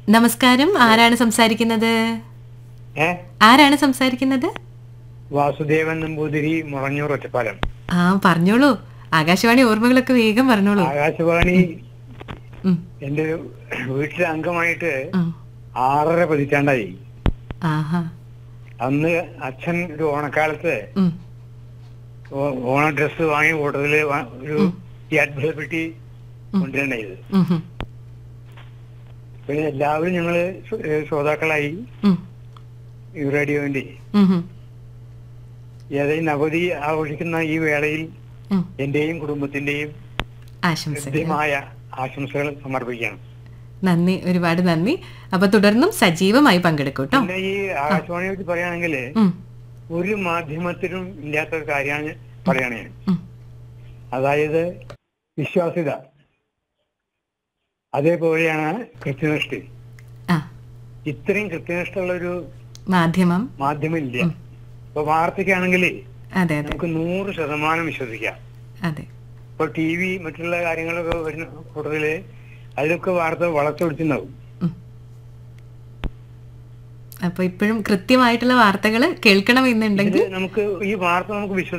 നമസ്കാരം ആരാണ് സംസാരിക്കുന്നത് ഏ ആരാണ് സംസാരിക്കുന്നത് വാസുദേവൻ നമ്പൂതിരി മുറഞ്ഞൂർ ഒറ്റപ്പാലം ആ പറഞ്ഞോളൂ ആകാശവാണി ഓർമ്മകളൊക്കെ വേഗം പറഞ്ഞോളൂ ആകാശവാണി ഉം, എന്റെ വീട്ടിലെ അംഗമായിട്ട് ഉം. ആറര പതിറ്റാണ്ടായി ആഹാ അന്ന് അച്ഛൻ ഒരു ഓണക്കാലത്ത് ഉം, ഓ- ഓണ ഡ്രസ്സ് വാങ്ങിയ കൂട്ടത്തില് വാ- ഒരു ഈ അത്ഭുത പെട്ടി കൊണ്ടുവരണ്ടായത് ഉം, ഉം, പിന്നെ എല്ലാവരും ഞങ്ങള് ശ്ര- ഏ, ശ്രോതാക്കളായി ഉം, ഈ റേഡിയോന്റെ ഉം, ഉം, ഏതായാലും നവതി ആഘോഷിക്കുന്ന ഈ വേളയിൽ ഉം. എന്റെയും കുടുംബത്തിന്റെയും ആശംസകൾ ഹൃദ്യമായ ആശംസകൾ സമർപ്പിക്കണം നന്ദി ഒരുപാട് നന്ദി അപ്പൊ തുടർന്നും സജീവമായി പങ്കെടുക്കൂ കേട്ടോ പിന്നെ ഈ ആകാശവാണിയെ പറ്റി പറയുകയാണെങ്കിൽ ഉം, ഒരു മാധ്യമത്തിനും ഇല്ലാത്ത ഒരു കാര്യമാണ് പറയണേ ഉം, അതായത് വിശ്വാസ്യത അതേപോലെയാണ് കൃത്യനിഷ്ഠ ആ ഇത്രയും കൃത്യനിഷ്ഠയുള്ള ഒരു മാധ്യമം മാധ്യമം ഇല്ല ഇപ്പൊ വാർത്തയ്ക്കാണെങ്കിൽ അതെ അതെ നമുക്ക് നൂറ് ശതമാനം വിശ്വസിക്കാം അതെ ഇപ്പൊ ടി വി മറ്റുള്ള കാര്യങ്ങളൊക്കെ വരുന്ന കൂടുതല് അതിലൊക്കെ വാർത്ത വളച്ചൊടിച്ചുണ്ടാവും ഉം. അപ്പൊ ഇപ്പോഴും കൃത്യമായിട്ടുള്ള വാർത്തകൾ കേൾക്കണമെന്നുണ്ടെങ്കിൽ ഇത് നമുക്ക് ഈ വാർത്ത നമുക്ക് വിശ്വസിക്കാം